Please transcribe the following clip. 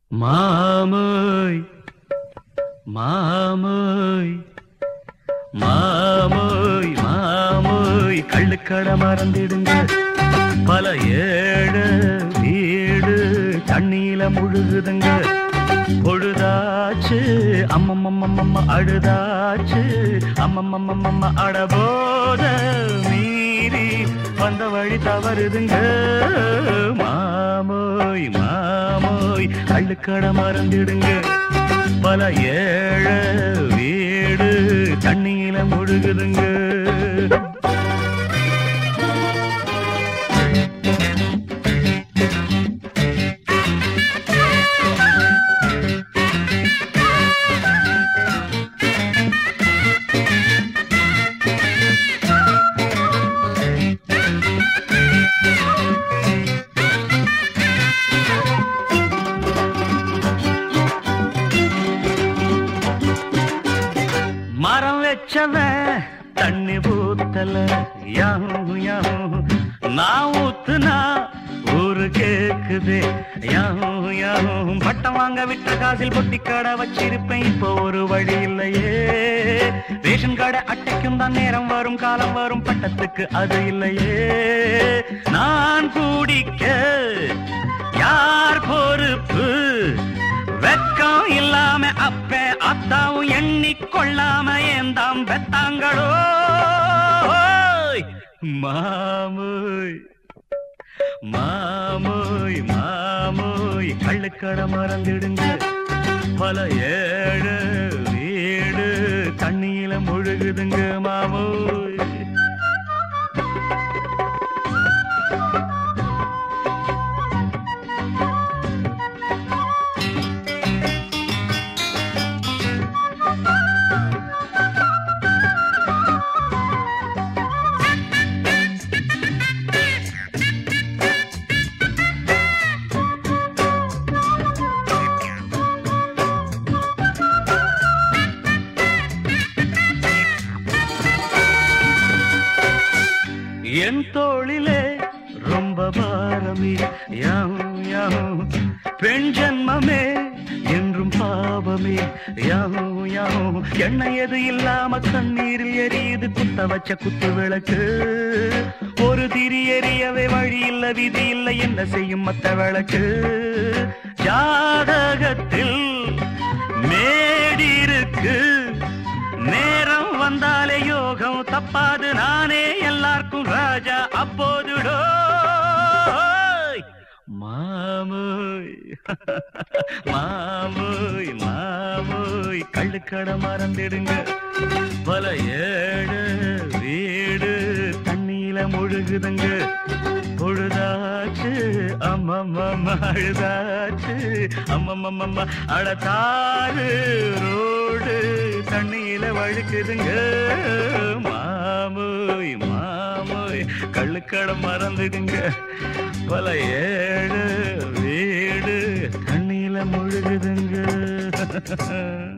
மாமோய் மாமோய் மாமோய் மாமோய் கள்ளுக்கடை மறந்திடுங்க பல ஏழு வீடு தண்ணியில முழுகுதுங்க பொழுதாச்சு அம்மம்மம்மம்ம அழுதாச்சு அம்மம்மம்மம்ம அடபோத மீறி வந்த வழி தவறுதுங்க மாமோய் மாமோய் கள்ளுக்கடை மறந்திடுங்க பல ஏழு வீடு தண்ணியில முழுகுதுங்க மரம் வச்சவன் தண்ணி ஊத்தல யாவும் யாவும் நான் ஊத்துனா ஊரு கேக்குது யாவும் யாவும் பட்டம் வாங்க விட்ட காசில் பொட்டி கடை வச்சிருப்பேன் இப்போ ஒரு வழி இல்லையே ரேஷன் கடை அட்டைக்கும் தான் நேரம் வரும் காலம் வரும் பட்டத்துக்கு அது இல்லையே நான் கூடிக்க யார் பொறுப்பு வெக்கம் இல்லாம அப்ப அத்தாவும் எண்ணிக்கொள்ளாம ஏந்தாம் பெத்தாங்களோ மாமோய் மாமோய் மாமோய் கள்ளுக்கடை மறந்துடுங்க பல ஏழு வீடு தண்ணியில முழுகுதுங்க மாமோய் என் தோளிலே ரொம்ப பாரமே யாவும் யாவும் பெண் ஜன்மமே என்றும் பாவமே யாவும் யாவும் எண்ணெய் எது இல்லாம கண்ணீரில் எரியுது குத்த வச்ச குத்து விளக்கு ஒரு திரி எரியவே வழி இல்ல விதி இல்ல என்ன செய்யும் மத்த விளக்கு ஜாதகத்தில் மேடிருக்கு நேரம் வந்தாலே யோகம் தப்பாது நானே எல்லாருக்கும் ராஜா அப்போதுடோ மாமோய் மாமோய் மாமோய் கள்ளுக்கடை மறந்துடுங்க பல ஏழு வீடு தண்ணியில முழுகுதுங்க பொழுதாச்சு அம்மம்மம்ம அழுதாச்சு அம்மம்மம்ம அடத்தாறு ரோடு தண்ணியில வழுக்குதுங்க மாமோய் மாமோய் கள்ளுக்கடை மறந்துடுங்க பல ஏழு வீடு தண்ணியில முழுகுதுங்க